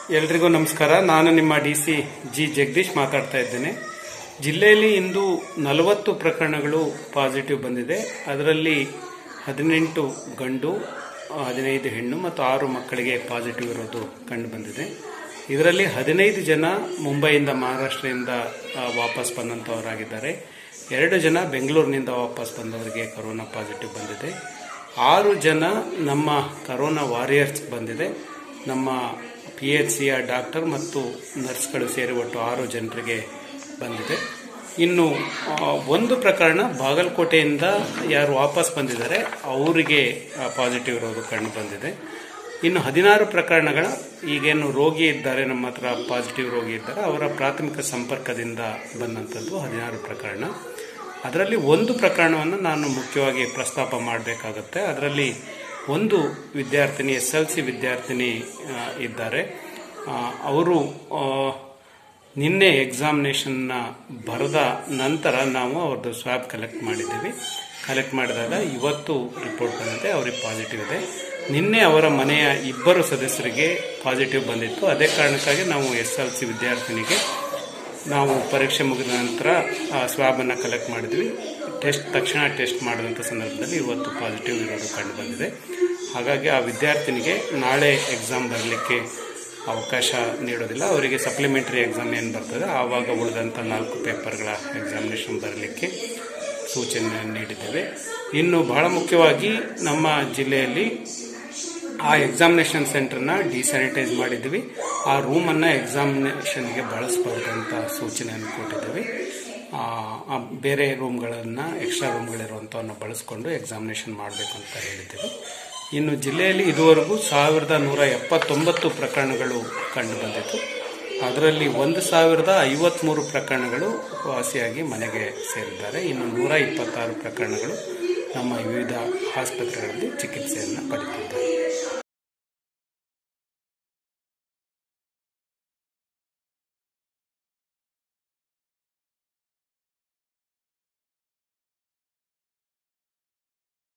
ಎಲ್ರಿಗೂ ನಮಸ್ಕಾರ ನಾನು ನಿಮ್ಮ ಡಿ ಸಿ ಜಿ ಜಗದೀಶ್ ಮಾತಾಡ್ತಾ ಇದ್ದೇನೆ ಜಿಲ್ಲೆಯಲ್ಲಿ ಇಂದು ನಲವತ್ತು ಪ್ರಕರಣಗಳು ಪಾಸಿಟಿವ್ ಬಂದಿದೆ ಅದರಲ್ಲಿ ಹದಿನೆಂಟು ಗಂಡು ಹದಿನೈದು ಹೆಣ್ಣು ಮತ್ತು ಆರು ಮಕ್ಕಳಿಗೆ ಪಾಸಿಟಿವ್ ಇರೋದು ಕಂಡು ಬಂದಿದೆ ಇದರಲ್ಲಿ ಹದಿನೈದು ಜನ ಮುಂಬೈಯಿಂದ ಮಹಾರಾಷ್ಟ್ರದಿಂದ ಆ, ವಾಪಸ್ ಬಂದಂಥವರಾಗಿದ್ದಾರೆ ಎರಡು ಜನ ಬೆಂಗಳೂರಿನಿಂದ ವಾಪಸ್ ಬಂದವರಿಗೆ ಕರೋನಾ ಪಾಸಿಟಿವ್ ಬಂದಿದೆ ಆರು ಜನ ನಮ್ಮ ಕರೋನಾ ವಾರಿಯರ್ಸ್ ಬಂದಿದೆ ನಮ್ಮ ಪಿ ಎಚ್ ಸಿಯ ಡಾಕ್ಟರ್ ಮತ್ತು ನರ್ಸ್ಗಳು ಸೇರಿ ಒಟ್ಟು ಆರು ಜನರಿಗೆ ಬಂದಿದೆ ಇನ್ನು ಆ, ಒಂದು ಪ್ರಕರಣ ಬಾಗಲಕೋಟೆಯಿಂದ ಯಾರು ವಾಪಸ್ ಬಂದಿದ್ದಾರೆ ಅವರಿಗೆ ಪಾಸಿಟಿವ್ ಇರೋದು ಕಂಡು ಬಂದಿದೆ ಇನ್ನು ಹದಿನಾರು ಪ್ರಕರಣಗಳ ಈಗೇನು ರೋಗಿ ಇದ್ದಾರೆ ನಮ್ಮ ಹತ್ರ ಪಾಸಿಟಿವ್ ರೋಗಿ ಇದ್ದಾರೆ ಅವರ ಪ್ರಾಥಮಿಕ ಸಂಪರ್ಕದಿಂದ ಬಂದಂಥದ್ದು ಹದಿನಾರು ಪ್ರಕರಣ ಅದರಲ್ಲಿ ಒಂದು ಪ್ರಕರಣವನ್ನು ನಾನು ಮುಖ್ಯವಾಗಿ ಪ್ರಸ್ತಾಪ ಮಾಡಬೇಕಾಗುತ್ತೆ ಅದರಲ್ಲಿ ಒಂದು ವಿದ್ಯಾರ್ಥಿನಿ ಎಸ್ ಎಲ್ ಸಿ ವಿದ್ಯಾರ್ಥಿನಿ ಆ, ಇದ್ದಾರೆ ಆ, ಅವರು ಆ, ನಿನ್ನೆ ಎಕ್ಸಾಮಿನೇಷನ್ನ ಬರೆದ ನಂತರ ನಾವು ಅವ್ರದ್ದು ಸ್ವ್ಯಾಬ್ ಕಲೆಕ್ಟ್ ಮಾಡಿದ್ದೀವಿ ಕಲೆಕ್ಟ್ ಮಾಡಿದಾಗ ಇವತ್ತು ರಿಪೋರ್ಟ್ ಬಂದಿದೆ ಅವ್ರಿಗೆ ಪಾಸಿಟಿವ್ ಇದೆ ನಿನ್ನೆ ಅವರ ಮನೆಯ ಇಬ್ಬರು ಸದಸ್ಯರಿಗೆ ಪಾಸಿಟಿವ್ ಬಂದಿತ್ತು ಅದೇ ಕಾರಣಕ್ಕಾಗಿ ನಾವು ಎಸ್ ಎಲ್ ಸಿ ವಿದ್ಯಾರ್ಥಿನಿಗೆ ನಾವು ಪರೀಕ್ಷೆ ಮುಗಿದ ನಂತರ ಸ್ವ್ಯಾಬನ್ನು ಕಲೆಕ್ಟ್ ಮಾಡಿದ್ವಿ ಟೆಸ್ಟ್ ತಕ್ಷಣ ಟೆಸ್ಟ್ ಮಾಡಿದಂಥ ಸಂದರ್ಭದಲ್ಲಿ ಇವತ್ತು ಪಾಸಿಟಿವ್ ಇರೋದು ಕಂಡು ಬಂದಿದೆ ಹಾಗಾಗಿ ಆ ವಿದ್ಯಾರ್ಥಿನಿಗೆ ನಾಳೆ ಎಕ್ಸಾಮ್ ಬರಲಿಕ್ಕೆ ಅವಕಾಶ ನೀಡೋದಿಲ್ಲ ಅವರಿಗೆ ಸಪ್ಲಿಮೆಂಟರಿ ಎಕ್ಸಾಮ್ ಏನು ಬರ್ತದೆ ಆವಾಗ ಉಳಿದಂಥ ನಾಲ್ಕು ಪೇಪರ್ಗಳ ಎಕ್ಸಾಮಿನೇಷನ್ ಬರಲಿಕ್ಕೆ ಸೂಚನೆ ನೀಡಿದ್ದೇವೆ ಇನ್ನು ಬಹಳ ಮುಖ್ಯವಾಗಿ ನಮ್ಮ ಜಿಲ್ಲೆಯಲ್ಲಿ ಆ ಎಕ್ಸಾಮಿನೇಷನ್ ಸೆಂಟರ್ನ ಡಿಸ್ಯಾನಿಟೈಸ್ ಮಾಡಿದ್ದೀವಿ ಆ ರೂಮನ್ನು ಎಕ್ಸಾಮಿನೇಷನ್ಗೆ ಬಳಸಬಾರ್ದು ಅಂತ ಸೂಚನೆಯನ್ನು ಕೊಟ್ಟಿದ್ದೀವಿ ಆ, ಆ ಬೇರೆ ರೂಮ್ಗಳನ್ನು ಎಕ್ಸ್ಟ್ರಾ ರೂಮ್ಗಳಿರುವಂಥವನ್ನು ಬಳಸ್ಕೊಂಡು ಎಕ್ಸಾಮಿನೇಷನ್ ಮಾಡಬೇಕು ಅಂತ ಹೇಳಿದ್ದೀವಿ ಇನ್ನು ಜಿಲ್ಲೆಯಲ್ಲಿ ಇದುವರೆಗೂ ಸಾವಿರದ ನೂರ ಎಪ್ಪತ್ತೊಂಬತ್ತು ಪ್ರಕರಣಗಳು ಕಂಡು ಬಂದಿತ್ತು ಅದರಲ್ಲಿ ಒಂದು ಸಾವಿರದ ಐವತ್ಮೂರು ಪ್ರಕರಣಗಳು ವಾಸಿಯಾಗಿ ಮನೆಗೆ ಸೇರಿದ್ದಾರೆ ಇನ್ನು ನೂರ ಇಪ್ಪತ್ತಾರು ಪ್ರಕರಣಗಳು ನಮ್ಮ ವಿವಿಧ ಆಸ್ಪತ್ರೆಗಳಲ್ಲಿ ಚಿಕಿತ್ಸೆಯನ್ನು ಪಡೆಯುತ್ತಿದ್ದಾರೆ